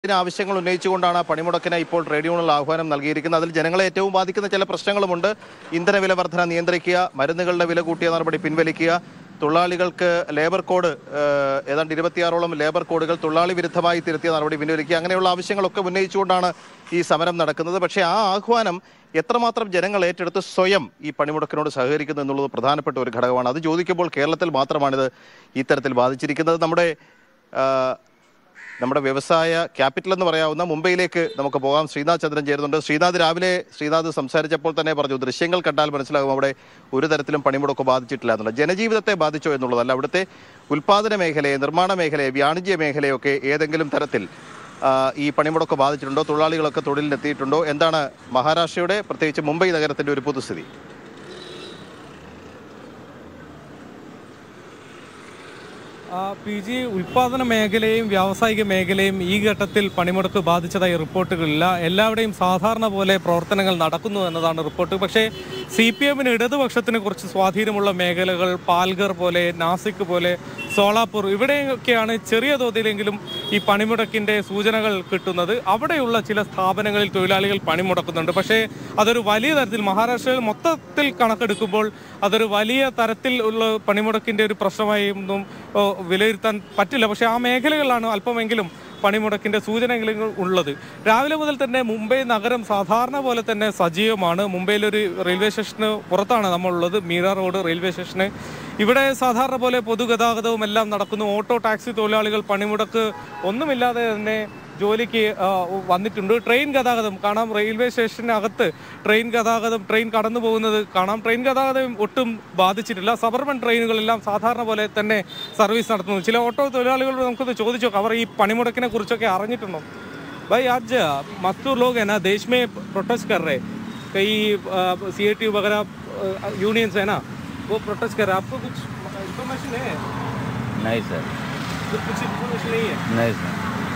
ഇതിന് ആവശ്യങ്ങൾ ഉന്നയിച്ചുകൊണ്ടാണ് പണിമുടക്കിന് ഇപ്പോൾ ട്രേഡ് യൂണിയൻ ആഹ്വാനം നൽകിയിരിക്കുന്നത് അതിൽ ജനങ്ങളെ ഏറ്റവും ബാധിക്കുന്ന ചില പ്രശ്നങ്ങളുമുണ്ട് ഇന്ധന വില വർധന നിയന്ത്രിക്കുക മരുന്നുകളുടെ വില കൂട്ടിയ നടപടി പിൻവലിക്കുക തൊഴിലാളികൾക്ക് ലേബർ കോഡ് ഏഹ്, ഏതാണ്ട് ഇരുപത്തിയാറോളം ലേബർ കോഡുകൾ തൊഴിലാളി വിരുദ്ധമായി തിരുത്തിയ നടപടി പിൻവലിക്കുക അങ്ങനെയുള്ള ആവശ്യങ്ങളൊക്കെ ഉന്നയിച്ചുകൊണ്ടാണ് ഈ സമരം നടക്കുന്നത് പക്ഷേ ആ ആഹ്വാനം എത്രമാത്രം ജനങ്ങൾ ഏറ്റെടുത്ത് സ്വയം ഈ പണിമുടക്കിനോട് സഹകരിക്കുന്നു എന്നുള്ളത് പ്രധാനപ്പെട്ട ഒരു ഘടകമാണ് അത് ചോദിക്കുമ്പോൾ കേരളത്തിൽ മാത്രമാണിത് ഇത്തരത്തിൽ ബാധിച്ചിരിക്കുന്നത് നമ്മുടെ ആ, നമ്മുടെ വ്യവസായ ക്യാപിറ്റൽ എന്ന് പറയാവുന്ന മുംബൈയിലേക്ക് നമുക്ക് പോകാം ശ്രീനാഥ് ചന്ദ്രൻ ചേരുന്നുണ്ട് ശ്രീനാഥ് രാവിലെ ശ്രീനാഥ് സംസാരിച്ചപ്പോൾ തന്നെ പറഞ്ഞു ദൃശ്യങ്ങൾ കണ്ടാൽ മനസ്സിലാകും അവിടെ ഒരു തരത്തിലും പണിമുടക്ക് ബാധിച്ചിട്ടില്ല എന്നുള്ളത് ജനജീവിതത്തെ ബാധിച്ചോ എന്നുള്ളതല്ല അവിടുത്തെ ഉൽപാദന മേഖലയെ നിർമ്മാണ മേഖലയെ വാണിജ്യ മേഖലയൊക്കെ ഏതെങ്കിലും തരത്തിൽ ആ, ഈ പണിമുടക്ക് ബാധിച്ചിട്ടുണ്ടോ തൊഴിലാളികളൊക്കെ തൊഴിലിനെത്തിയിട്ടുണ്ടോ എന്താണ് മഹാരാഷ്ട്രയുടെ പ്രത്യേകിച്ച് മുംബൈ നഗരത്തിന്റെ ഒരു പൊതുസ്ഥിതി ആ, പി ജി ഉൽപാദന മേഖലയും വ്യാവസായിക മേഖലയും ഈ ഘട്ടത്തിൽ പണിമുടക്ക് ബാധിച്ചതായി റിപ്പോർട്ടുകളില്ല എല്ലാവിടെയും സാധാരണ പോലെ പ്രവർത്തനങ്ങൾ നടക്കുന്നു എന്നതാണ് റിപ്പോർട്ട് പക്ഷേ സി പി എമ്മിന് ഇടതുപക്ഷത്തിന് കുറച്ച് സ്വാധീനമുള്ള മേഖലകൾ പാൽഗർ പോലെ നാസിക് പോലെ സോളാപൂർ ഇവിടെയൊക്കെയാണ് ചെറിയ തോതിലെങ്കിലും ഈ പണിമുടക്കിന്റെ സൂചനകൾ കിട്ടുന്നത് അവിടെയുള്ള ചില സ്ഥാപനങ്ങളിൽ തൊഴിലാളികൾ പണിമുടക്കുന്നുണ്ട് പക്ഷേ അതൊരു വലിയ തരത്തിൽ മഹാരാഷ്ട്രയിൽ മൊത്തത്തിൽ കണക്കെടുക്കുമ്പോൾ അതൊരു വലിയ തരത്തിൽ ഉള്ള പണിമുടക്കിന്റെ ഒരു പ്രശ്നമായി ഒന്നും ഓ, വിലയിരുത്താൻ പറ്റില്ല പക്ഷേ ആ മേഖലകളിലാണ് അല്പമെങ്കിലും പണിമുടക്കിന്റെ സൂചനകളും ഉള്ളത് രാവിലെ മുതൽ തന്നെ മുംബൈ നഗരം സാധാരണ പോലെ തന്നെ സജീവമാണ് മുംബൈയിലൊരു റെയിൽവേ സ്റ്റേഷന് പുറത്താണ് നമ്മളുള്ളത് മീറ റോഡ് റെയിൽവേ സ്റ്റേഷന് ഇവിടെ സാധാരണ പോലെ പൊതുഗതാഗതവും എല്ലാം നടക്കുന്നു ഓട്ടോ ടാക്സി തൊഴിലാളികൾ പണിമുടക്ക് ഒന്നുമില്ലാതെ തന്നെ ജോലിക്ക് ആ, വന്നിട്ടുണ്ട് ട്രെയിൻ ഗതാഗതം കാണാം റെയിൽവേ സ്റ്റേഷനകത്ത് ട്രെയിൻ ഗതാഗതം ട്രെയിൻ കടന്നു പോകുന്നത് കാണാം ട്രെയിൻ ഗതാഗതം ഒട്ടും ബാധിച്ചിട്ടില്ല സബർബൻ ട്രെയിനുകളെല്ലാം സാധാരണ പോലെ തന്നെ സർവീസ് നടത്തുന്നു ചില ഓട്ടോ തൊഴിലാളികളോട് നമുക്കൊന്ന് ചോദിച്ചു നോക്കാം അവർ ഈ പണിമുടക്കിനെ കുറിച്ചൊക്കെ അറിഞ്ഞിട്ടുണ്ടോ भाई आज मजदूर लोग है ना देश में प्रोटेस्ट कर रहे कई सी ए टी वगैरह यूनियंस है ना वो प्रोटेस्ट कर रहे हैं आपको कुछ इन्फॉर्मेशन है नहीं सर कुछ कुछ इन्फॉर्मेशन नहीं है नहीं सर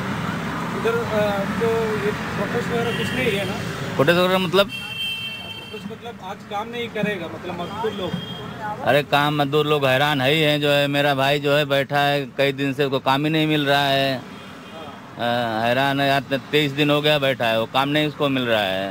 इधर अ, तो ये प्रोटेस्ट वगैरह कुछ नहीं है ना फोटो वगैरह मतलब प्रोटेस्ट मतलब आज काम नहीं करेगा मतलब मजदूर लोग अरे काम मजदूर लोग हैरान है ही हैं जो है मेरा भाई जो है बैठा है कई दिन से उसको काम ही नहीं मिल रहा है अ, हैरान है यार तेईस दिन हो गया बैठा है वो काम नहीं उसको मिल रहा है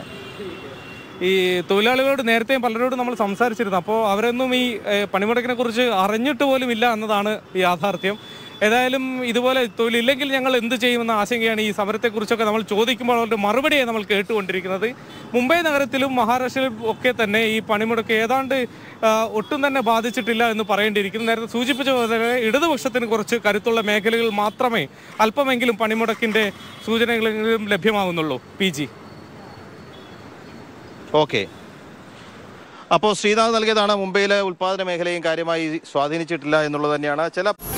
ഈ തൊഴിലാളികളോട് നേരത്തെയും പലരോടും നമ്മൾ സംസാരിച്ചിരുന്നു അപ്പോൾ അവരൊന്നും ഈ ഏഹ്, പണിമുടക്കിനെ കുറിച്ച് അറിഞ്ഞിട്ട് പോലും ഇല്ല എന്നതാണ് യാഥാർത്ഥ്യം ഏതായാലും ഇതുപോലെ തൊഴിലില്ലെങ്കിൽ ഞങ്ങൾ എന്ത് ചെയ്യുമെന്ന ആശങ്കയാണ് ഈ സമരത്തെക്കുറിച്ചൊക്കെ നമ്മൾ ചോദിക്കുമ്പോൾ അവരുടെ മറുപടിയെ നമ്മൾ കേട്ടുകൊണ്ടിരിക്കുന്നത് മുംബൈ നഗരത്തിലും മഹാരാഷ്ട്രയിലും ഒക്കെ തന്നെ ഈ പണിമുടക്ക് ഏതാണ്ട് ആ, ഒട്ടും തന്നെ ബാധിച്ചിട്ടില്ല എന്ന് പറയേണ്ടിയിരിക്കുന്നു നേരത്തെ സൂചിപ്പിച്ച പോലെ ഇടതുപക്ഷത്തിന് കുറച്ച് കരുത്തുള്ള മേഖലകൾ മാത്രമേ അല്പമെങ്കിലും പണിമുടക്കിന്റെ സൂചനകളെങ്കിലും ലഭ്യമാകുന്നുള്ളൂ പി ജി ഓക്കെ അപ്പോൾ ശ്രീനാഥ് നൽകിയതാണ് മുംബൈയിലെ ഉൽപ്പാദന മേഖലയും കാര്യമായി സ്വാധീനിച്ചിട്ടില്ല എന്നുള്ളത് തന്നെയാണ് ചില